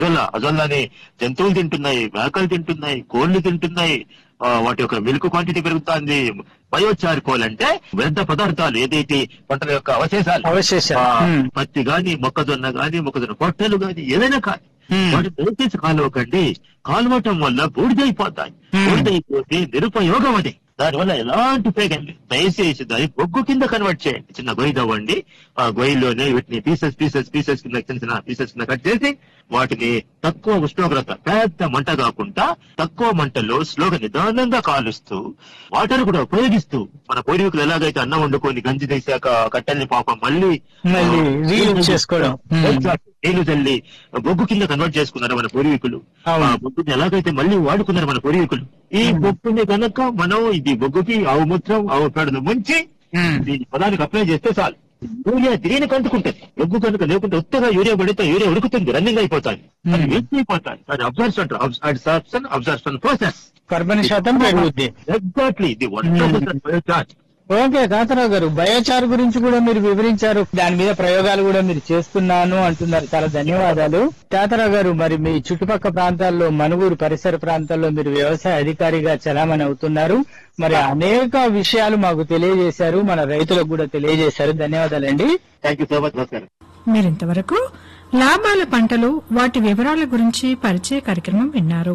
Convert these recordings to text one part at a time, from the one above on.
Azolla అజొల్లాని జంతువులు తింటున్నాయి మేకలు తింటున్నాయి కోళ్లు తింటున్నాయి ఆ, వాటి యొక్క మిల్క్ క్వాంటిటీ పెరుగుతుంది బయోచార్కోల్ అంటే వ్యర్థ పదార్థాలు ఏదైతే పంటల యొక్క అవశేషాలు అవశేషాలు. ఆ, Hmm. పత్తి గాని మొక్కజొన్న గాని మొక్కజొన్న పొట్టలు గాని ఏదైనా కానీ Hmm. వాటి దయచేసి కాలువకండి కాలువటం వల్ల బూడిదైపోతాయి Hmm. బూడిదైపోతే నిరుపయోగం అది దానివల్ల ఎలాంటి ఉపయోగం దయచేసి దాన్ని బొగ్గు కింద కన్వర్ట్ చేయండి చిన్న గొయ్యి తవ్వండి ఆ గొయ్యిలోనే వీటిని పీసెస్ పీసెస్ పీసెస్ కింద చిన్న చిన్న పీసెస్ కింద కట్ చేసి వాటిని తక్కువ ఉష్ణోగ్రత పెద్ద మంట కాకుండా తక్కువ మంటలో స్లోగా నిదానంగా కాలుస్తూ వాటర్ కూడా ఉపయోగిస్తూ మన పూర్వీకులు ఎలాగైతే అన్నం వండుకొని గంజి తీసాక కట్టెల్ని పాపం మళ్ళీ మళ్ళీ ఆ, reuse చేసుకోవడం. Hmm. Exact. నీళ్లు చల్లి బొగ్గు కింద కన్వర్ట్ చేసుకున్నారు మన పూర్వీకులు అవును. ఆ బొగ్గుని ఎలాగైతే మళ్ళీ వాడుకున్నారు మన పూర్వీకులు ఈ బొగ్గుని కనుక మనం ఇది బొగ్గుకి ఆవు మూత్రం ఆవు పేడను ముంచి Hmm. దీని పదానికి అప్లై చేస్తే చాలు యూరియా దీనికి అంటుకుంటుంది బొగ్గు కనుక లేకుంటే ఉత్తగా యూరియా పడితే యూరియా ఉడుకుతుంది రన్నింగ్ అయిపోతాయి అది Hmm. వేస్ట్ అయిపోతాయి అది అబ్జర్షన్ అబ్జర్షన్ అబ్జర్షన్ ప్రాసెస్ కర్బన శాతం పెరుగుద్ది exactly the wonderful biochar okay Tatarao garu biochar గురించి కూడా మీరు వివరించారు దాని మీద ప్రయోగాలు కూడా మీరు చేస్తున్నాను అంటున్నారు చాలా ధన్యవాదాలు తాతారావు గారు మరి మీ చుట్టుపక్కల ప్రాంతాల్లో మనుగూరు పరిసర ప్రాంతాల్లో మీరు వ్యవసాయ అధికారిగా చలామణి అవుతున్నారు మరి అనేక విషయాలు మాకు తెలియజేశారు మన రైతులకు కూడా తెలియజేశారు ధన్యవాదాలండి థ్యాంక్ యూ సో మచ్ నమస్కారం మీరింతవరకు లాభాల పంటలు వాటి వివరాల గురించి పరిచయ కార్యక్రమం విన్నారు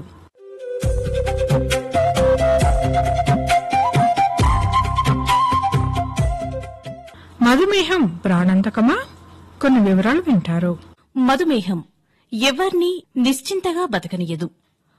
మధుమేహం ప్రాణాంతకమా కొన్ని వివరాలు వింటారు మధుమేహం ఎవర్నీ నిశ్చింతగా బతకనియదు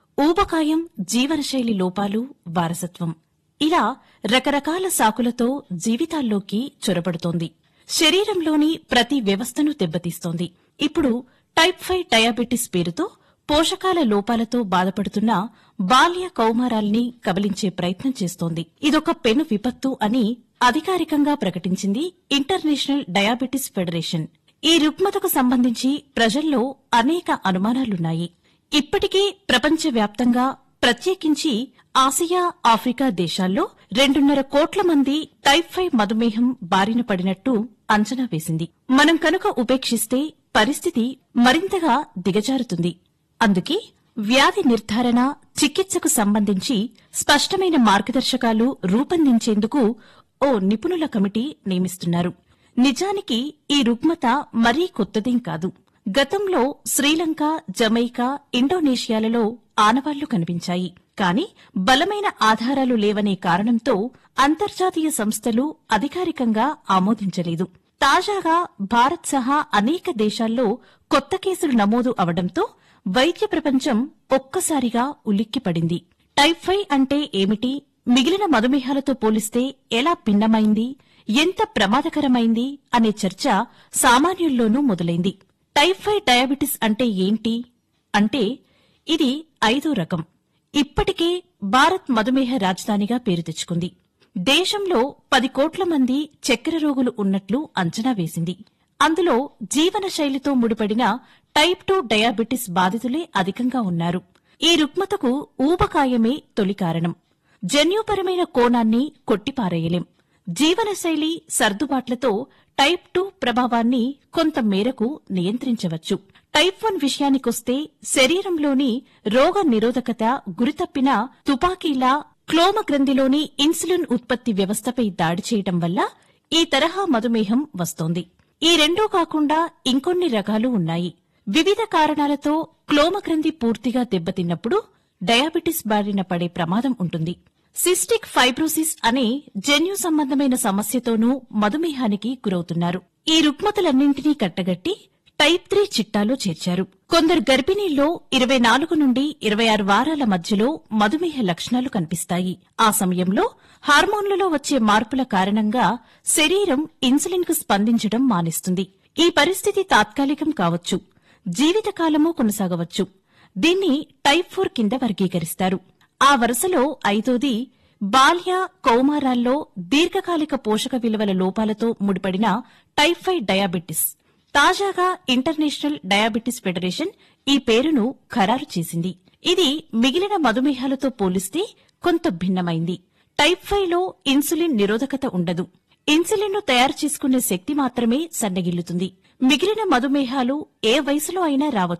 ఊబకాయం జీవనశైలి లోపాలు వారసత్వం ఇలా రకరకాల సాకులతో జీవితాల్లోకి చొరబడుతోంది శరీరంలోని ప్రతి వ్యవస్థను దెబ్బతీస్తోంది ఇప్పుడు టైప్ ఫైవ్ డయాబెటిస్ పేరుతో పోషకాల లోపాలతో బాధపడుతున్న బాల్య కౌమారాల్ని కబలించే ప్రయత్నం చేస్తోంది ఇదొక పెను విపత్తు అని అధికారికంగా ప్రకటించింది ఇంటర్నేషనల్ డయాబెటిస్ ఫెడరేషన్ ఈ రుగ్మతకు సంబంధించి ప్రజల్లో అనేక అనుమానాలున్నాయి ఇప్పటికే ప్రపంచవ్యాప్తంగా ప్రత్యేకించి ఆసియా ఆఫ్రికా దేశాల్లో రెండున్నర కోట్ల మంది టైప్ ఫైవ్ మధుమేహం బారిన పడినట్టు అంచనా వేసింది మనం కనుక ఉపేక్షిస్తే పరిస్థితి మరింతగా దిగజారుతుంది అందుకే వ్యాధి నిర్ధారణ చికిత్సకు సంబంధించి స్పష్టమైన మార్గదర్శకాలు రూపొందించేందుకు ఓ నిపుణుల కమిటీ నియమిస్తున్నారు నిజానికి ఈ రుగ్మత మరీ కొత్తదేం కాదు గతంలో శ్రీలంక జమైకా ఇండోనేషియాలలో ఆనవాళ్లు కనిపించాయి కాని బలమైన ఆధారాలు లేవనే కారణంతో అంతర్జాతీయ సంస్థలు అధికారికంగా ఆమోదించలేదు తాజాగా భారత్ సహా అనేక దేశాల్లో కొత్త కేసులు నమోదు అవడంతో వైద్య ప్రపంచం ఒక్కసారిగా ఉలిక్కిపడింది టైప్ ఫైవ్ అంటే ఏమిటి మిగిలిన మధుమేహాలతో పోలిస్తే ఎలా భిన్నమైంది ఎంత ప్రమాదకరమైంది అనే చర్చ సామాన్యుల్లోనూ మొదలైంది టైప్ ఫైవ్ డయాబెటిస్ అంటే ఏంటి అంటే ఇది ఐదో రకం ఇప్పటికే భారత్ మధుమేహ రాజధానిగా పేరు తెచ్చుకుంది దేశంలో పది కోట్ల మంది చక్కెర రోగులు ఉన్నట్లు అంచనా వేసింది అందులో జీవనశైలితో ముడిపడిన టైప్ టూ డయాబెటిస్ బాధితులే అధికంగా ఉన్నారు ఈ రుగ్మతకు ఊబకాయమే తొలి కారణం జన్యుపరమైన కోణాన్ని కొట్టిపారేయలేం జీవనశైలి సర్దుబాట్లతో టైప్ టూ ప్రభావాన్ని కొంత మేరకు నియంత్రించవచ్చు టైప్ వన్ విషయానికొస్తే శరీరంలోని రోగ నిరోధకత గురితప్పిన తుపాకీలా క్లోమ గ్రంథిలోని ఇన్సులిన్ ఉత్పత్తి వ్యవస్థపై దాడి చేయటం వల్ల ఈ తరహా మధుమేహం వస్తోంది ఈ రెండూ కాకుండా ఇంకొన్ని రకాలు ఉన్నాయి వివిధ కారణాలతో క్లోమగ్రంథి పూర్తిగా దెబ్బతిన్నప్పుడు డయాబెటిస్ బారిన పడే ప్రమాదం ఉంటుంది సిస్టిక్ ఫైబ్రోసిస్ అనే జన్యు సంబంధమైన సమస్యతోనూ మధుమేహానికి గురవుతున్నారు ఈ రుగ్మతలన్నింటినీ కట్టగట్టి టైప్ త్రీ చిట్టాలో చేర్చారు కొందరు గర్భిణీల్లో ఇరవై నాలుగు నుండి ఇరవై ఆరు వారాల మధ్యలో మధుమేహ లక్షణాలు కనిపిస్తాయి ఆ సమయంలో హార్మోన్లలో వచ్చే మార్పుల కారణంగా శరీరం ఇన్సులిన్ కు స్పందించడం మానేస్తుంది ఈ పరిస్థితి తాత్కాలికం కావచ్చు జీవితకాలమూ కొనసాగవచ్చు దీన్ని టైప్ ఫోర్ కింద వర్గీకరిస్తారు ఆ వరుసలో ఐదోది బాల్య కౌమారాల్లో దీర్ఘకాలిక పోషక విలువల లోపాలతో ముడిపడిన టైప్ ఫైవ్ డయాబెటిస్ తాజాగా ఇంటర్నేషనల్ డయాబెటిస్ ఫెడరేషన్ ఈ పేరును ఖరారు చేసింది ఇది మిగిలిన మధుమేహాలతో పోలిస్తే కొంత భిన్నమైంది టైప్ ఫైవ్ లో ఇన్సులిన్ నిరోధకత ఉండదు ఇన్సులిన్ ను తయారు చేసుకునే శక్తి మాత్రమే సన్నగిల్లుతుంది మిగిలిన మధుమేహాలు ఏ వయసులో అయినా రావచ్చు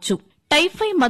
టైఫై